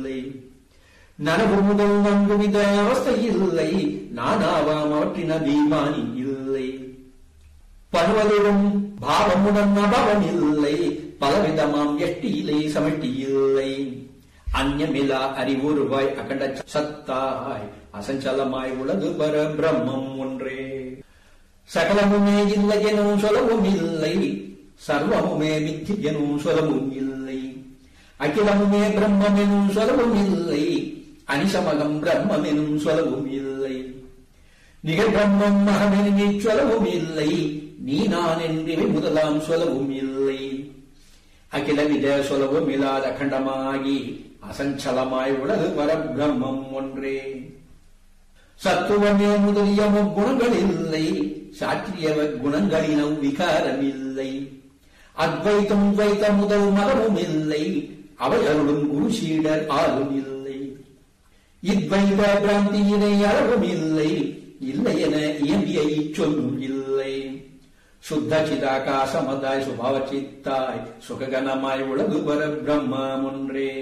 இல்லை நனவு முதல் நன்குவித அவஸ்தை இல்லை நானாவாம் அவற்றின் அபிமானி இல்லை பருவலிடும் பாவமுடன் அபவம் இல்லை பலவிதமாம் எஷ்டியிலே சமட்டி இல்லை அந்யமிலா அறிவுருவாய் அகண்ட சத்தாய் அசஞ்சலமாய் உலகு பர பிரம்மம் ஒன்றே சகலமுமே இல்லை எனும் சொல்லவும் இல்லை சர்வமுமே மித்தி எனும் சொல்லவும் இல்லை அகிலமுமே பிரம்மம் எனும் சொல்லவும் இல்லை அனிசமகம் பிரம்மம் எனும் சொல்லவும் இல்லை நிகழ்பிரம்மம் மகமெனி சொல்லவும் இல்லை நீ நான் என்றிவை முதலாம் சொல்லவும் இல்லை அகிலவித சொல்லவும் இல்லாத அகண்டமாகி அசஞ்சலமாய் உலகு பரபிரம்மம் ஒன்றே சத்துவமே முதலிய குணங்கள் இல்லை சாற்றியவ குணங்களினம் விகாரம் இல்லை அத்வைத்தம் துவைத்த முதல் மதமும் இல்லை அவைகளுடன் குரு சீடர் ஆளும் இல்லை இத்வைத பிராந்தியினை அளவும் இல்லை இல்லை என இயம்பிய இச்சொல்லும் இல்லை சுத்த சிதாகாசமதாய் சுபாவ சித்தாய் சுககனமாய் உலகு பர பிரம்மம் ஒன்றே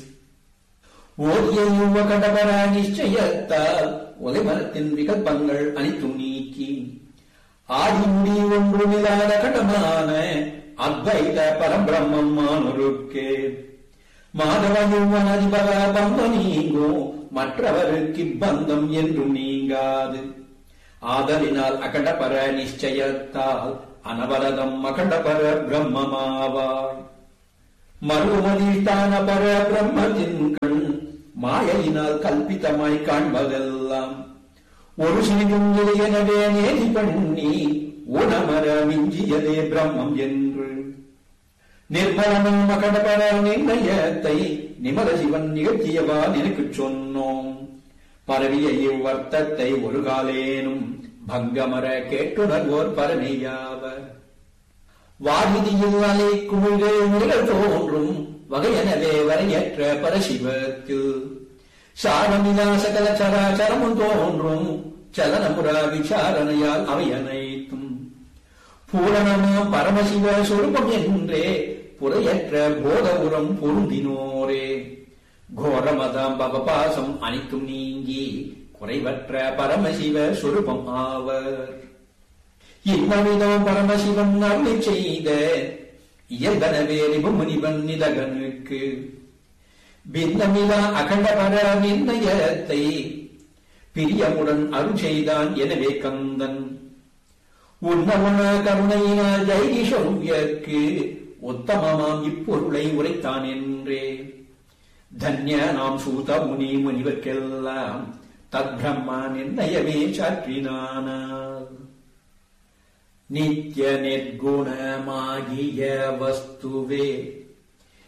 ஓதிய யுவ கடபர நிச்சயத்தால் ஒலைமரத்தின் விகல்பங்கள் அனைத்தும் நீக்கி ஆதி முடி ஒன்றுமில்லாத கடமான அத்வைத பரபிரம்மம் மானொருக்கே மாதவ யுவன் அதிபர பந்த நீங்கும் மற்றவருக்கு பந்தம் என்றும் நீங்காது ஆதலினால் அகண்டபர நிச்சயத்தால் அனவரதம் அகண்டபர பிரம்மமாவாய் மறுமதிஷ்டான பர பிரம்மத்தின் கண் மாயையினால் கல்பித்தமாய் காண்பதெல்லாம் ஒரு சிறிதும் எனவே நேதி பண்ணி உணமர மிஞ்சியதே பிரம்மம் என்று நிர்மலனும் மகடபர நிர்ணயத்தை நிமல சிவன் நிகழ்த்தியவா எனக்கு சொன்னோம் பரவிய இவ்வர்த்தத்தை ஒரு காலேனும் பங்கமர கேட்டுணர்வோர் பரமையாவர் வாதிதியில் அலை குமிழ்கள் நிகழ் தோன்றும் வகையெனவே வரையற்ற பரசிவத்து சாரமிலா சகல சராச்சரமும் தோன்றும் சலனமுற விசாரணையால் அவை அனைத்தும் பூரணமாம் பரமசிவ சொருபம் என்றே புறையற்ற போத உரம் பொருந்தினோரே கோரமதாம் பவபாசம் அனைத்தும் நீங்கி குறைவற்ற பரமசிவ சொருபம் ஆவர் இம்மனிதம் பரமசிவன் அருளை செய்த இயல்பனவே நிபுமுனிவன் நிதகனுக்கு பின்னமிலா அகண்டபர நிர்ணயத்தை பிரியமுடன் அருள் செய்தான் எனவே கந்தன் உன்னமுன கருணையினால் ஜெய்கிஷவ்யக்கு உத்தமமாம் இப்பொருளை உரைத்தான் என்றே தன்ய நாம் சூத முனி முனிவர்க்கெல்லாம் தத் பிரம்மா நிர்ணயமே சாற்றினானால் நித்ய நிர்குணமாகிய வஸ்துவே